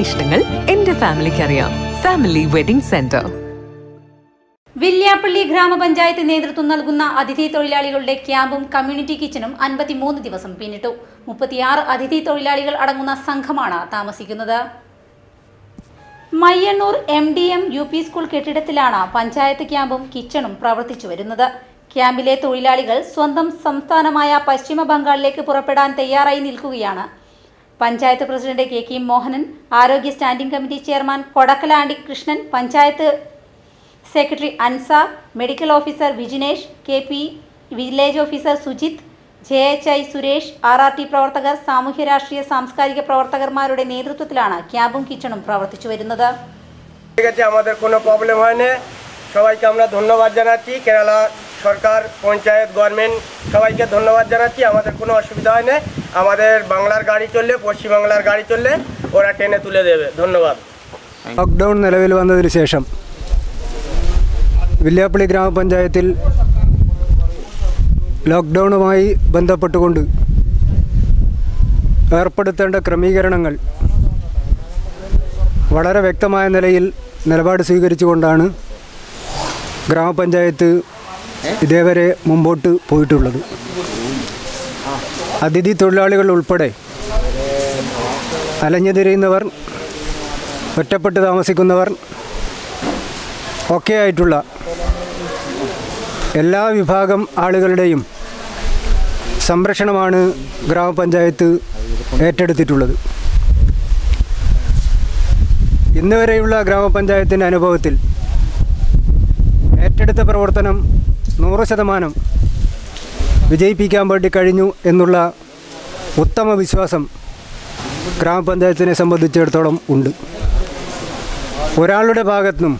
ഇഷ്ടങ്ങൾ എന്റെ ഫാമിലിക്ക് അറിയാം ഫാമിലി വെഡിംഗ് സെന്റർ വില്യാപ്പള്ളി ഗ്രാമപഞ്ചായത്ത് നേതൃത്വം നൽകുന്ന അതിഥി തൊഴിലാളികളുടെ ക്യാമ്പും കമ്മ്യൂണിറ്റി കിച്ചണും അൻപത്തിമൂന്ന് ദിവസം പിന്നിട്ടു മുപ്പത്തിയാറ് അതിഥി തൊഴിലാളികൾ അടങ്ങുന്ന സംഘമാണ് താമസിക്കുന്നത് Mayyannoor M D M U P school കെട്ടിടത്തിലാണ് പഞ്ചായത്ത് ക്യാമ്പും കിച്ചണും പ്രവർത്തിച്ചു വരുന്നത് ക്യാമ്പിലെ തൊഴിലാളികൾ സ്വന്തം സംസ്ഥാനമായ പശ്ചിമ ബംഗാളിലേക്ക് പുറപ്പെടാൻ തയ്യാറായി നിൽക്കുകയാണ് panchayat president K K Mohanan ആരോഗ്യ standing committee chairman Kodakkalandi Krishnan panchayat secretary Ansar medical officer Vijinesh K P village officer Sujith J H I Suresh R R T പ്രവർത്തകർ സാമൂഹ്യ രാഷ്ട്രീയ സാംസ്കാരിക പ്രവർത്തകന്മാരുടെ നേതൃത്വത്തിലാണ് ക്യാമ്പും കിച്ചണും പ്രവർത്തിച്ചു വരുന്നത് ঠিক আছে আমাদের কোনো প্রবলেম হয় না সবাইকে আমরা ধন্যবাদ জানাচ্ছি কেরালা সরকার পঞ্চায়েত গভর্নমেন্ট সবাইকে ধন্যবাদ জানাচ্ছি আমাদের কোনো অসুবিধা হয় না আমাদের বাংলার গাড়ি চললে পশ্চিমবাংলার গাড়ি চললে ওরা টেনে তুলে দেবে ধন্যবাদ ലോക്ക്ഡൗൺ നിലവിൽ വന്നതിന് ശേഷം വില്യാപ്പള്ളി ഗ്രാമപഞ്ചായത്തിൽ ലോക്ക്ഡൗണുമായി ബന്ധപ്പെട്ടുകൊണ്ട് ഏർപ്പെടുത്തേണ്ട ക്രമീകരണങ്ങൾ വളരെ വ്യക്തമായ നിലയിൽ നിലപാട് സ്വീകരിച്ചുകൊണ്ടാണ് ഗ്രാമപഞ്ചായത്ത് ഇതേവരെ മുമ്പോട്ട് പോയിട്ടുള്ളത് അതിഥി തൊഴിലാളികൾ ഉൾപ്പെടെ അലഞ്ഞുതിരിയുന്നവർ ഒറ്റപ്പെട്ട് താമസിക്കുന്നവർ ഒക്കെ ആയിട്ടുള്ള എല്ലാ വിഭാഗം ആളുകളുടെയും സംരക്ഷണമാണ് ഗ്രാമപഞ്ചായത്ത് ഏറ്റെടുത്തിട്ടുള്ളത് ഇന്ന് വരെയുള്ള ഗ്രാമപഞ്ചായത്തിൻ്റെ അനുഭവത്തിൽ ഏറ്റെടുത്ത പ്രവർത്തനം നൂറ് ശതമാനം വിജയിപ്പിക്കാൻ വേണ്ടി കഴിഞ്ഞു എന്നുള്ള ഉത്തമ വിശ്വാസം ഗ്രാമപഞ്ചായത്തിനെ സംബന്ധിച്ചിടത്തോളം ഉണ്ട് ഒരാളുടെ ഭാഗത്തുനിന്നും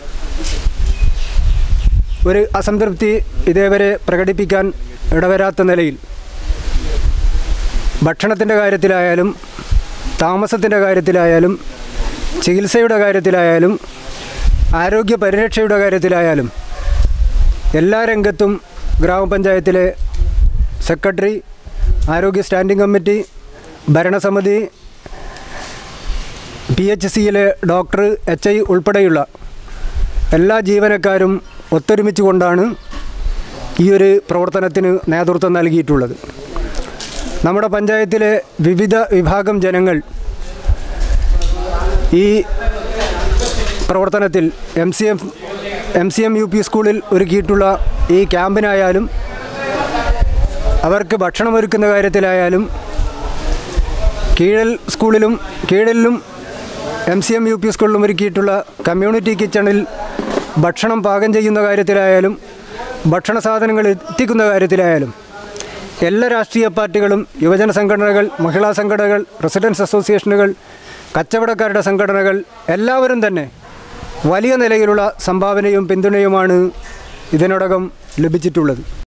ഒരു അസംതൃപ്തി ഇതേവരെ പ്രകടിപ്പിക്കാൻ ഇടവരാത്ത നിലയിൽ ഭക്ഷണത്തിൻ്റെ കാര്യത്തിലായാലും താമസത്തിൻ്റെ കാര്യത്തിലായാലും ചികിത്സയുടെ കാര്യത്തിലായാലും ആരോഗ്യ പരിരക്ഷയുടെ കാര്യത്തിലായാലും എല്ലാ രംഗത്തും ഗ്രാമപഞ്ചായത്തിലെ സെക്രട്ടറി ആരോഗ്യ സ്റ്റാൻഡിംഗ് കമ്മിറ്റി ഭരണസമിതി പി എച്ച് സിയിലെ ഡോക്ടർ എച്ച് ഐ ഉൾപ്പെടെയുള്ള എല്ലാ ജീവനക്കാരും ഒത്തൊരുമിച്ചുകൊണ്ടാണ് ഈ ഒരു പ്രവർത്തനത്തിന് നേതൃത്വം നൽകിയിട്ടുള്ളത് നമ്മുടെ പഞ്ചായത്തിലെ വിവിധ വിഭാഗം ജനങ്ങൾ ഈ പ്രവർത്തനത്തിൽ M C M M C M U P സ്കൂളിൽ ഒരുക്കിയിട്ടുള്ള ഈ ക്യാമ്പിനായാലും അവർക്ക് ഭക്ഷണമൊരുക്കുന്ന കാര്യത്തിലായാലും കീഴൽ സ്കൂളിലും കീഴലിലും M C M U P സ്കൂളിലും ഒരുക്കിയിട്ടുള്ള കമ്മ്യൂണിറ്റി കിച്ചണിൽ ഭക്ഷണം പാകം ചെയ്യുന്ന കാര്യത്തിലായാലും ഭക്ഷണ സാധനങ്ങൾ എത്തിക്കുന്ന കാര്യത്തിലായാലും എല്ലാ രാഷ്ട്രീയ പാർട്ടികളും യുവജന സംഘടനകൾ മഹിളാ സംഘടനകൾ റെസിഡൻസ് അസോസിയേഷനുകൾ കച്ചവടക്കാരുടെ സംഘടനകൾ എല്ലാവരും തന്നെ വലിയ നിലയിലുള്ള സംഭാവനയും പിന്തുണയുമാണ് ഇതിനോടകം ലഭിച്ചിട്ടുള്ളത്